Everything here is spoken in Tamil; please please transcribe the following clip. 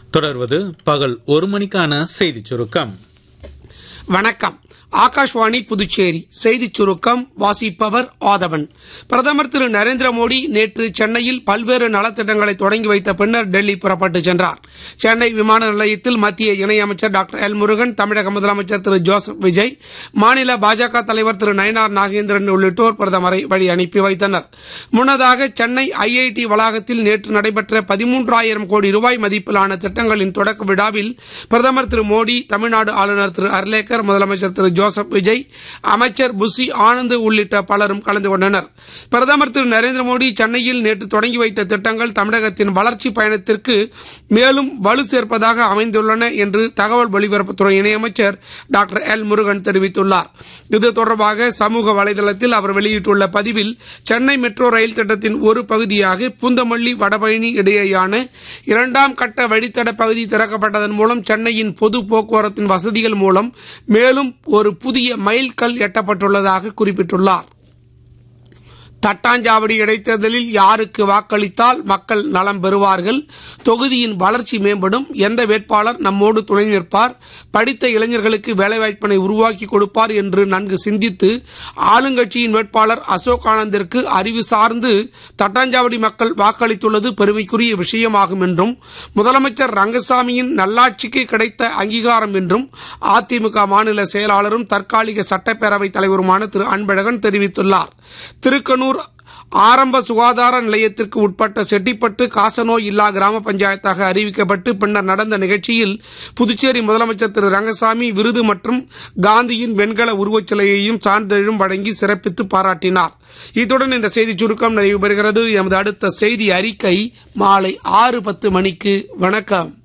தொடர்வது பகல் ஒரு மணிக்கான செய்திச் சுருக்கம் வணக்கம் ஆகாஷ்வாணி புதுச்சேரி செய்திச் சுருக்கம் வாசிப்பவர் ஆதவன் பிரதமர் திரு நரேந்திர மோடி நேற்று சென்னையில் பல்வேறு நலத்திட்டங்களை தொடங்கி வைத்த பின்னர் டெல்லி புறப்பட்டு சென்றார் சென்னை விமான நிலையத்தில் மத்திய இணையமைச்சர் டாக்டர் எல் முருகன் தமிழக முதலமைச்சர் திரு ஜோசப் விஜய் மாநில பாஜக தலைவர் திரு நயனார் நாகேந்திரன் உள்ளிட்டோர் பிரதமரை வழி அனுப்பி வைத்தனர் முன்னதாக சென்னை ஐஐடி வளாகத்தில் நேற்று நடைபெற்ற பதிமூன்றாயிரம் கோடி ரூபாய் மதிப்பிலான திட்டங்களின் தொடக்க விழாவில் பிரதமர் திரு மோடி தமிழ்நாடு ஆளுநர் திரு அர்லேக்கர் முதலமைச்சர் திரு ஜோசப் விஜய் அமைச்சர் புசி ஆனந்த் உள்ளிட்ட பலரும் கலந்து கொண்டனர் பிரதமர் திரு நரேந்திர மோடி சென்னையில் நேற்று தொடங்கி வைத்த திட்டங்கள் தமிழகத்தின் வளர்ச்சி பயணத்திற்கு மேலும் வலு சேர்ப்பதாக அமைந்துள்ளன என்று தகவல் ஒலிபரப்புத்துறை இணையமைச்சர் டாக்டர் எல் முருகன் தெரிவித்துள்ளார் இது தொடர்பாக சமூக வலைதளத்தில் அவர் வெளியிட்டுள்ள பதிவில் சென்னை மெட்ரோ ரயில் திட்டத்தின் ஒரு பகுதியாக பூந்தமல்லி வடபழனி இடையேயான இரண்டாம் கட்ட வழித்தட பகுதி திறக்கப்பட்டதன் மூலம் சென்னையின் பொது போக்குவரத்தின் வசதிகள் மூலம் மேலும் ஒரு புதிய மைல்கல் எட்டப்பட்டுள்ளதாக குறிப்பிட்டுள்ளார் தட்டாஞ்சாவடி இடைத்தேர்தலில் யாருக்கு வாக்களித்தால் மக்கள் நலம் பெறுவார்கள் தொகுதியின் வளர்ச்சி மேம்படும் எந்த வேட்பாளர் நம்மோடு துணை நிற்பார் படித்த இளைஞர்களுக்கு வேலைவாய்ப்பினை உருவாக்கி கொடுப்பார் என்று நன்கு சிந்தித்து ஆளுங்கட்சியின் வேட்பாளர் அசோக் ஆனந்திற்கு அறிவு சார்ந்து தட்டாஞ்சாவடி மக்கள் வாக்களித்துள்ளது பெருமைக்குரிய விஷயமாகும் என்றும் முதலமைச்சர் ரங்கசாமியின் நல்லாட்சிக்கு கிடைத்த அங்கீகாரம் என்றும் அதிமுக மாநில செயலாளரும் தற்காலிக சட்டப்பேரவைத் தலைவருமான திரு அன்பழகன் தெரிவித்துள்ளார் திருக்கனூர் ஆரம்ப சுகாதார நிலையத்திற்கு உட்பட்ட செட்டிப்பட்டு காசநோய் இல்லா கிராம பஞ்சாயத்தாக அறிவிக்கப்பட்டு பின்னர் நடந்த நிகழ்ச்சியில் புதுச்சேரி முதலமைச்சர் திரு ரங்கசாமி விருது மற்றும் காந்தியின் வெண்கல உருவச்சிலையையும் சான்றிதழும் வழங்கி சிறப்பித்து பாராட்டினார் இத்துடன் இந்த செய்தி சுருக்கம் நிறைவு பெறுகிறது எமது அடுத்த செய்தி அறிக்கை மாலை ஆறு பத்து மணிக்கு வணக்கம்